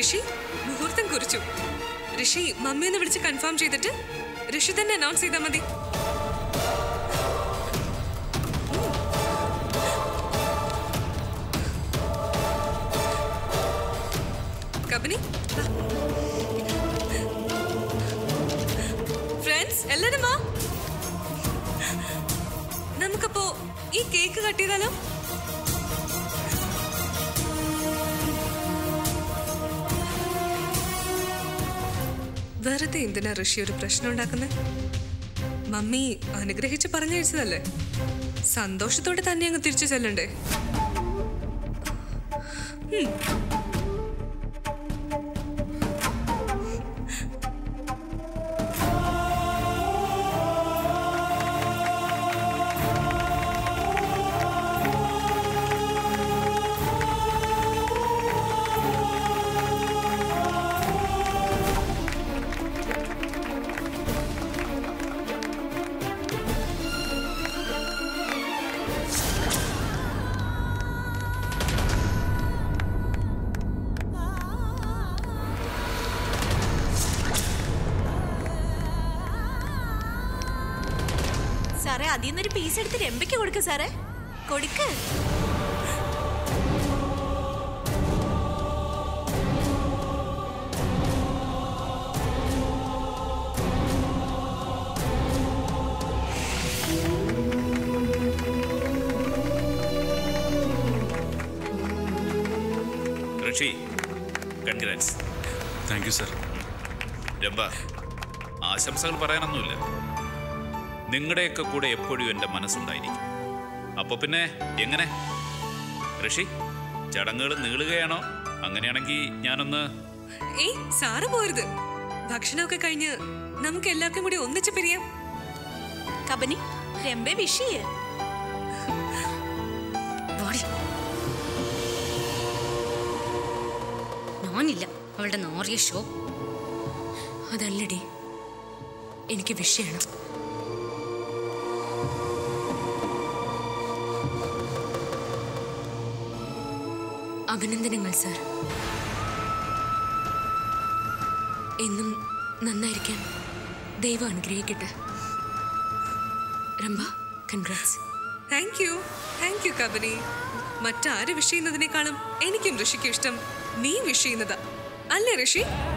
ഋഷി മുഹൂർത്തം കുറിച്ചു ഋഷി മമ്മിയൊന്ന് വിളിച്ച് കൺഫേം ചെയ്തിട്ട് ഋഷി തന്നെ അനൗൺസ് ചെയ്താൽ മതി കബനി ഫ്രണ്ട്സ് എല്ലാരും വാ നമുക്കപ്പോ ഈ കേക്ക് കട്ട് ചെയ്താലോ വെറുതെ എന്തിനാ ഋഷി ഒരു പ്രശ്നം ഉണ്ടാക്കുന്നത് മമ്മി അനുഗ്രഹിച്ച് പറഞ്ഞയച്ചതല്ലേ സന്തോഷത്തോടെ തന്നെ അങ്ങ് തിരിച്ചു ചെല്ലണ്ടേ ഉം. സാറേ അതിൽ നിന്നൊരു പീസ് എടുത്ത് രമ്പയ്ക്ക് കൊടുക്ക സാറേ കൊടുക്ക് Rishi congrats thank you sir Rambha ആശംസകൾ പറയാനൊന്നുമില്ല നിങ്ങളുടെയൊക്കെ കൂടെ എപ്പോഴും എൻ്റെ മനസ്സുണ്ടായിരിക്കും അപ്പോൾ പിന്നെ എങ്ങനെ ഋഷി ചടങ്ങുകൾ നീളുകയാണോ അങ്ങനെയാണെങ്കിൽ ഞാനൊന്ന് ഏയ് സാറ് പോരുത് ഭക്ഷണമൊക്കെ കഴിഞ്ഞ് നമുക്ക് എല്ലാവർക്കും കൂടി ഒന്നിച്ച് പിരിയാം കബനി രമ്പെ വിഷയ് വാടി. ഞാനില്ല അവളുടെ നാറിയ ഷോ അതല്ലടി എനിക്ക് വിഷയമാണ് അഭിനന്ദനങ്ങൾ സാർ എന്നും നന്നായിരിക്കാൻ ദൈവം അനുഗ്രഹിക്കട്ടെ Rambha congrats thank you thank you Kabani മറ്റാര് വിഷയുന്നതിനേക്കാളും എനിക്കും ഋഷിക്ക് ഇഷ്ടം നീ വിഷയുന്നതാ അല്ലേ ഋഷി